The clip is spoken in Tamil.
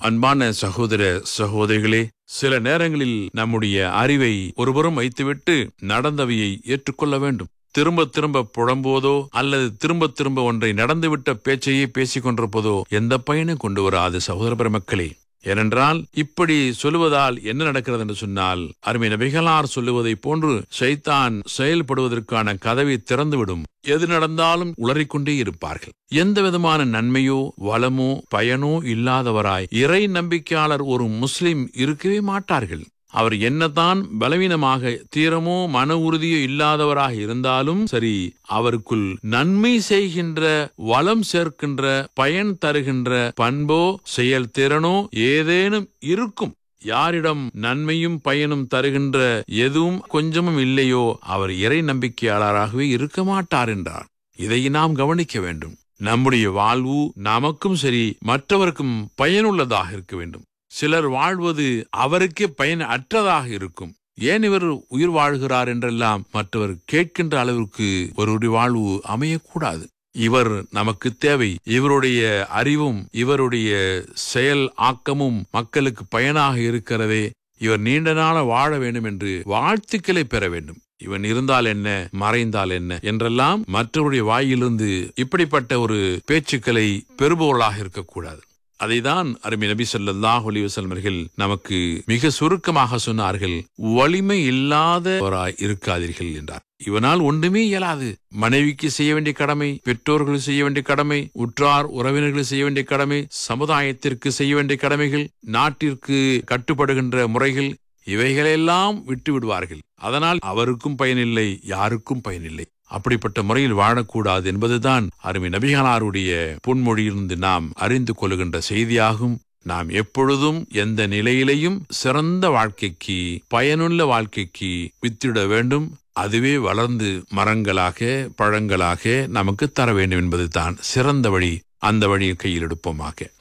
அன்பான சகோதர சகோதரிகளே சில நேரங்களில் நம்முடைய அறிவை ஒருபுறம் வைத்துவிட்டு நடந்தவையை ஏற்றுக்கொள்ள வேண்டும் திரும்ப திரும்ப புழம்போதோ அல்லது திரும்ப திரும்ப ஒன்றை நடந்துவிட்ட பேச்சையே பேசிக் கொண்டிருப்பதோ எந்த பயனும் கொண்டு வராது சகோதர பெருமக்களே ஏனென்றால் இப்படி சொல்லுவதால் என்ன நடக்கிறது என்று சொன்னால் அருமை நபிகளார் சொல்லுவதைப் போன்று ஷைத்தான் செயல்படுவதற்கான கதவை திறந்துவிடும் எது நடந்தாலும் உளறிக்கொண்டே இருப்பார்கள் எந்த விதமான நன்மையோ வளமோ பயனோ இல்லாதவராய் இறை நம்பிக்கையாளர் ஒரு முஸ்லிம் இருக்கவே மாட்டார்கள் அவர் என்னதான் பலவீனமாக தீரமோ மன உறுதியோ இல்லாதவராக இருந்தாலும் சரி அவருக்குள் நன்மை செய்கின்ற வளம் சேர்க்கின்ற பயன் தருகின்ற பண்போ செயல்திறனோ ஏதேனும் இருக்கும் யாரிடம் நன்மையும் பயனும் தருகின்ற எதுவும் கொஞ்சமும் இல்லையோ அவர் இறை நம்பிக்கையாளராகவே இருக்க மாட்டார் என்றார் இதை நாம் கவனிக்க வேண்டும் நம்முடைய வாழ்வு நமக்கும் சரி மற்றவருக்கும் பயனுள்ளதாக இருக்க வேண்டும் சிலர் வாழ்வது அவருக்கே பயன் அற்றதாக இருக்கும் ஏன் இவர் உயிர் வாழ்கிறார் என்றெல்லாம் மற்றவர் கேட்கின்ற அளவிற்கு ஒருவருடைய வாழ்வு அமையக்கூடாது இவர் நமக்கு தேவை இவருடைய அறிவும் இவருடைய செயல் ஆக்கமும் மக்களுக்கு பயனாக இருக்கிறதே இவர் நீண்ட நாள வாழ வேண்டும் என்று வாழ்த்துக்களை பெற வேண்டும் இவன் இருந்தால் என்ன மறைந்தால் என்ன என்றெல்லாம் மற்றவருடைய வாயிலிருந்து இப்படிப்பட்ட ஒரு பேச்சுக்களை பெறுபவர்களாக இருக்கக்கூடாது அதைதான் அருமை நபி ஸல்லல்லாஹு அலைஹி வஸல்லம் அவர்கள் நமக்கு மிக சுருக்கமாக சொன்னார்கள் வலிமை இல்லாதவராய் இருக்காதீர்கள் என்றார் இவனால் ஒன்றுமே இயலாது மனைவிக்கு செய்ய வேண்டிய கடமை பெற்றோர்கள் செய்ய வேண்டிய கடமை உற்றார் உறவினர்கள் செய்ய வேண்டிய கடமை சமுதாயத்திற்கு செய்ய வேண்டிய கடமைகள் நாட்டிற்கு கட்டுப்படுகின்ற முறைகள் இவைகளெல்லாம் விட்டு விடுவார்கள் அதனால் அவருக்கும் பயனில்லை யாருக்கும் பயனில்லை அப்படிப்பட்ட முறையில் வாழக்கூடாது என்பதுதான் அருமை நபிகளாருடைய பொன்மொழியிலிருந்து நாம் அறிந்து கொள்கின்ற செய்தியாகும் நாம் எப்பொழுதும் எந்த நிலையிலையும் சிறந்த வாழ்க்கைக்கு பயனுள்ள வாழ்க்கைக்கு வித்திட வேண்டும் அதுவே வளர்ந்து மரங்களாக பழங்களாக நமக்கு தர வேண்டும் என்பதுதான் சிறந்த வழி அந்த வழியை கையில் எடுப்போமாக